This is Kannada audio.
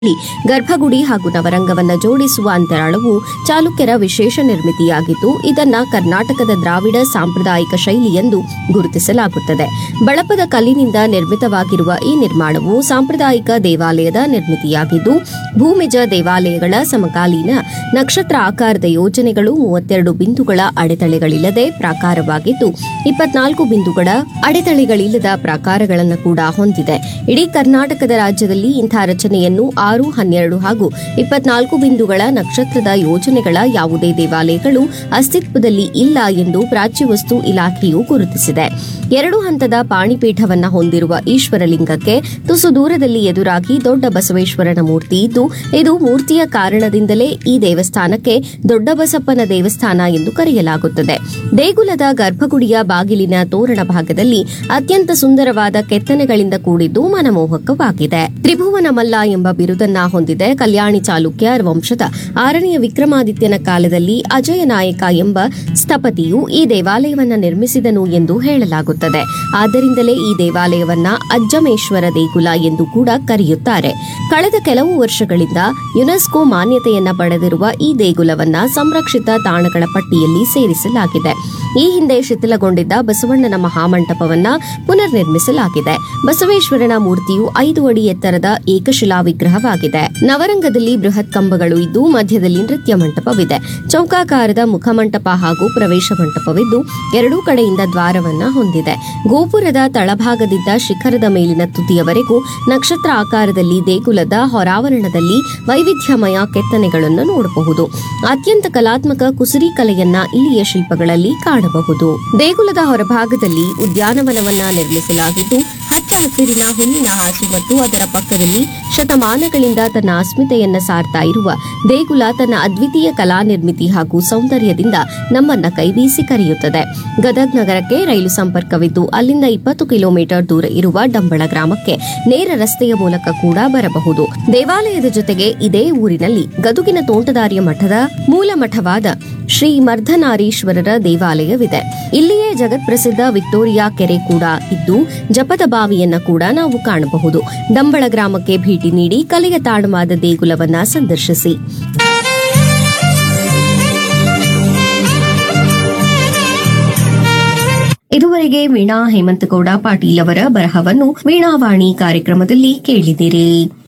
ಇಲ್ಲಿ ಗರ್ಭಗುಡಿ ಹಾಗೂ ನವರಂಗವನ್ನ ಜೋಡಿಸುವ ಅಂತರಾಳವು ಚಾಲುಕ್ಯರ ವಿಶೇಷ ನಿರ್ಮಿತಿಯಾಗಿದ್ದು ಇದನ್ನ ಕರ್ನಾಟಕದ ದ್ರಾವಿಡ ಸಾಂಪ್ರದಾಯಿಕ ಶೈಲಿ ಎಂದು ಗುರುತಿಸಲಾಗುತ್ತದೆ ಬಳಪದ ಕಲ್ಲಿನಿಂದ ನಿರ್ಮಿತವಾಗಿರುವ ಈ ನಿರ್ಮಾಣವು ಸಾಂಪ್ರದಾಯಿಕ ದೇವಾಲಯದ ನಿರ್ಮಿತಿಯಾಗಿದ್ದು ಭೂಮಿಜ ದೇವಾಲಯಗಳ ಸಮಕಾಲೀನ ನಕ್ಷತ್ರ ಆಕಾರದ ಯೋಜನೆಗಳು ಮೂವತ್ತೆರಡು ಬಿಂದುಗಳ ಅಡೆತಳೆಗಳಿಲ್ಲದೆ ಪ್ರಾಕಾರವಾಗಿದ್ದು ಇಪ್ಪತ್ನಾಲ್ಕು ಬಿಂದುಗಳ ಅಡೆತಳೆಗಳಿಲ್ಲದ ಪ್ರಾಕಾರಗಳನ್ನು ಕೂಡ ಹೊಂದಿದೆ ಇಡೀ ಕರ್ನಾಟಕದ ರಾಜ್ಯದಲ್ಲಿ ಇಂಥ ರಚನೆಯನ್ನು ಆರು ಹನ್ನೆರಡು ಹಾಗೂ ಇಪ್ಪತ್ನಾಲ್ಕು ಬಿಂದುಗಳ ನಕ್ಷತ್ರದ ಯೋಜನೆಗಳ ಯಾವುದೇ ದೇವಾಲಯಗಳು ಅಸ್ತಿತ್ವದಲ್ಲಿ ಇಲ್ಲ ಎಂದು ಪ್ರಾಚ್ಯವಸ್ತು ಇಲಾಖೆಯು ಗುರುತಿಸಿದೆ ಎರಡು ಹಂತದ ಪಾಣಿಪೀಠವನ್ನ ಹೊಂದಿರುವ ಈಶ್ವರಲಿಂಗಕ್ಕೆ ತುಸು ದೂರದಲ್ಲಿ ಎದುರಾಗಿ ದೊಡ್ಡ ಬಸವೇಶ್ವರನ ಮೂರ್ತಿ ಇದ್ದು ಇದು ಮೂರ್ತಿಯ ಕಾರಣದಿಂದಲೇ ಈ ದೇವಸ್ಥಾನಕ್ಕೆ ದೊಡ್ಡ ಬಸಪ್ಪನ ದೇವಸ್ಥಾನ ಎಂದು ಕರೆಯಲಾಗುತ್ತದೆ ದೇಗುಲದ ಗರ್ಭಗುಡಿಯ ಬಾಗಿಲಿನ ತೋರಣ ಭಾಗದಲ್ಲಿ ಅತ್ಯಂತ ಸುಂದರವಾದ ಕೆತ್ತನೆಗಳಿಂದ ಕೂಡಿದ್ದು ಮನಮೋಹಕವಾಗಿದೆ ತ್ರಿಭುವನ ಮಲ್ಲ ಎಂಬ ಬಿರುದನ್ನ ಹೊಂದಿದೆ ಕಲ್ಯಾಣಿ ಚಾಲುಕ್ಯ ವಂಶದ ಆರನೆಯ ವಿಕ್ರಮಾದಿತ್ಯನ ಕಾಲದಲ್ಲಿ ಅಜಯ ನಾಯಕ ಎಂಬ ಸ್ಥಪತಿಯು ಈ ದೇವಾಲಯವನ್ನ ನಿರ್ಮಿಸಿದನು ಎಂದು ಹೇಳಲಾಗುತ್ತದೆ ಆದ್ದರಿಂದಲೇ ಈ ದೇವಾಲಯವನ್ನ ಅಜ್ಜಮೇಶ್ವರ ದೇಗುಲ ಎಂದು ಕೂಡ ಕರೆಯುತ್ತಾರೆ ಕಳೆದ ಕೆಲವು ವರ್ಷಗಳಿಂದ ಯುನೆಸ್ಕೋ ಮಾನ್ಯತೆಯನ್ನ ಪಡೆದಿರುವ ಈ ದೇಗುಲವನ್ನ ಸಂರಕ್ಷಿತ ತಾಣಗಳ ಪಟ್ಟಿಯಲ್ಲಿ ಸೇರಿಸಲಾಗಿದೆ ಈ ಹಿಂದೆ ಶಿಥಿಲಗೊಂಡಿದ್ದ ಬಸವಣ್ಣನ ಮಹಾಮಂಟಪವನ್ನ ಪುನರ್ ನಿರ್ಮಿಸಲಾಗಿದೆ ಬಸವೇಶ್ವರನ ಮೂರ್ತಿಯು ಐದು ಅಡಿ ಎತ್ತರದ ಏಕಶಿಲಾ ವಿಗ್ರಹವಾಗಿದೆ ನವರಂಗದಲ್ಲಿ ಬೃಹತ್ ಕಂಬಗಳು ಇದ್ದು ಮಧ್ಯದಲ್ಲಿ ನೃತ್ಯ ಮಂಟಪವಿದೆ ಚೌಕಾಕಾರದ ಮುಖಮಂಟಪ ಹಾಗೂ ಪ್ರವೇಶ ಮಂಟಪವಿದ್ದು ಎರಡೂ ಕಡೆಯಿಂದ ದ್ವಾರವನ್ನ ಹೊಂದಿದೆ ಗೋಪುರದ ತಳಭಾಗದಿಂದ ಶಿಖರದ ಮೇಲಿನ ತುದಿಯವರೆಗೂ ನಕ್ಷತ್ರ ಆಕಾರದಲ್ಲಿ ದೇಗುಲದ ಹೊರಾವರಣದಲ್ಲಿ ವೈವಿಧ್ಯಮಯ ಕೆತ್ತನೆಗಳನ್ನು ನೋಡಬಹುದು ಅತ್ಯಂತ ಕಲಾತ್ಮಕ ಕುಸುರಿ ಕಲೆಯನ್ನ ಇಲ್ಲಿಯ ಶಿಲ್ಪಗಳಲ್ಲಿ ಕಾಣಬಹುದು ದೇಗುಲದ ಹೊರಭಾಗದಲ್ಲಿ ಉದ್ಯಾನವನವನ್ನ ನಿರ್ಮಿಸಲಾಗಿದ್ದು ಹಚ್ಚ ಹಸಿರಿನ ಹುಲ್ಲಿನ ಹಾಸು ಮತ್ತು ಅದರ ಪಕ್ಕದಲ್ಲಿ ಶತಮಾನಗಳಿಂದ ತನ್ನ ಅಸ್ಮಿತೆಯನ್ನ ಸಾರ್ತಾ ಇರುವ ದೇಗುಲ ತನ್ನ ಅದ್ವಿತೀಯ ಕಲಾ ನಿರ್ಮಿತಿ ಹಾಗೂ ಸೌಂದರ್ಯದಿಂದ ನಮ್ಮನ್ನ ಕೈಬೀಸಿ ಕರೆಯುತ್ತದೆ ಗದಗ್ ನಗರಕ್ಕೆ ರೈಲು ಸಂಪರ್ಕವಿದ್ದು ಅಲ್ಲಿಂದ ಇಪ್ಪತ್ತು ಕಿಲೋಮೀಟರ್ ದೂರ ಇರುವ ಡಂಬಳ ಗ್ರಾಮಕ್ಕೆ ನೇರ ರಸ್ತೆಯ ಮೂಲಕ ಕೂಡ ಬರಬಹುದು ದೇವಾಲಯದ ಜೊತೆಗೆ ಇದೇ ಊರಿನಲ್ಲಿ ಗದುಗಿನ ತೋಂಟದಾರ್ಯ ಮಠದ ಮೂಲ ಮಠವಾದ ಶ್ರೀ ಮರ್ಧನಾರೀಶ್ವರರ ದೇವಾಲಯವಿದೆ ಇಲ್ಲಿಯೇ ಜಗತ್ಪ್ರಸಿದ್ಧ ವಿಕ್ಟೋರಿಯಾ ಕೆರೆ ಕೂಡ ಇದ್ದು ಜಪದ ಬಾವಿಯನ್ನ ಕೂಡ ನಾವು ಕಾಣಬಹುದು ಡಂಬಳ ಗ್ರಾಮಕ್ಕೆ ಭೇಟಿ ನೀಡಿ ಕಲೆಯ ತಾಣವಾದ ದೇಗುಲವನ್ನ ಸಂದರ್ಶಿಸಿ ಇದುವರೆಗೆ ವೀಣಾ ಹೇಮಂತಗೌಡ ಪಾಟೀಲ್ ಅವರ ಬರಹವನ್ನು ವೀಣಾವಾಣಿ ಕಾರ್ಯಕ್ರಮದಲ್ಲಿ ಕೇಳಿದಿರಿ